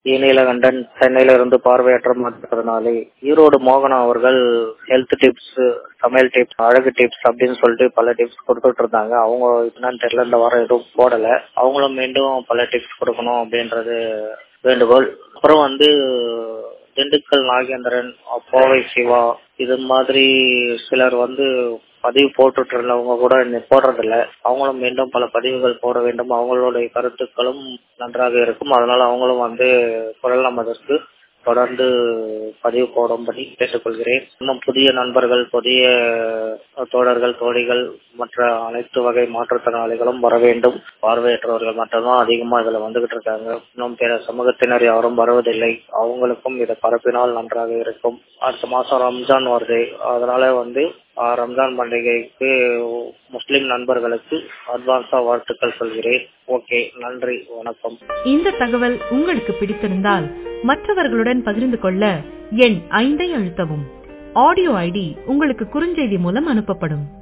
நீலகண்டன் சென்னையில இருந்து பார்வையற்ற மாற்றுத்திறனாளி ஈரோடு மோகனா அவர்கள் ஹெல்த் டிப்ஸ் சமையல் டிப்ஸ் அழகு டிப்ஸ் அப்படின்னு சொல்லிட்டு பல டிப்ஸ் கொடுத்துட்டு இருந்தாங்க அவங்க என்னன்னு தெரியல இந்த வாரம் எதுவும் போடல அவங்களும் மீண்டும் பல டிப்ஸ் கொடுக்கணும் அப்படின்றது வேண்டுகோள் அப்புறம் வந்து திண்டுக்கல் நாகேந்திரன் கோவை சிவா இது மாதிரி சிலர் வந்து பதிவு போட்டுட்டு இருந்தவங்க கூட இன்னைக்கு போடுறதில்ல அவங்களும் மீண்டும் பல பதிவுகள் போட வேண்டும் அவங்களுடைய கருத்துக்களும் நன்றாக இருக்கும் அதனால அவங்களும் வந்து குரல் நமதற்கு தொடர்ந்து பதிவு போடும்படி கேட்டுக்கொள்கிறேன் இன்னும் புதிய நண்பர்கள் புதிய தோழர்கள் தோழிகள் மற்ற அனைத்து வகை மாற்றுத்திறனாளிகளும் வர வேண்டும் பார்வையற்றவர்கள் மட்டும்தான் அதிகமா இதுல வந்துகிட்டு இருக்காங்க இன்னும் பிற சமூகத்தினர் யாரும் வருவதில்லை அவங்களுக்கும் இதை பரப்பினால் நன்றாக இருக்கும் அடுத்த மாசம் ரம்ஜான் வருது அதனால வந்து ரம்ஜான் பண்டிகைக்கு முஸ்லிம் நண்பர்களுக்கு அட்வான்ஸா வாழ்த்துக்கள் சொல்கிறேன் ஓகே நன்றி வணக்கம் இந்த தகவல் உங்களுக்கு பிடித்திருந்தால் மற்றவர்களுடன் பகிர்ந்து கொள்ள எண் ஐந்தை அழுத்தவும் ஆடியோ ஐடி உங்களுக்கு குறுஞ்செய்தி மூலம் அனுப்பப்படும்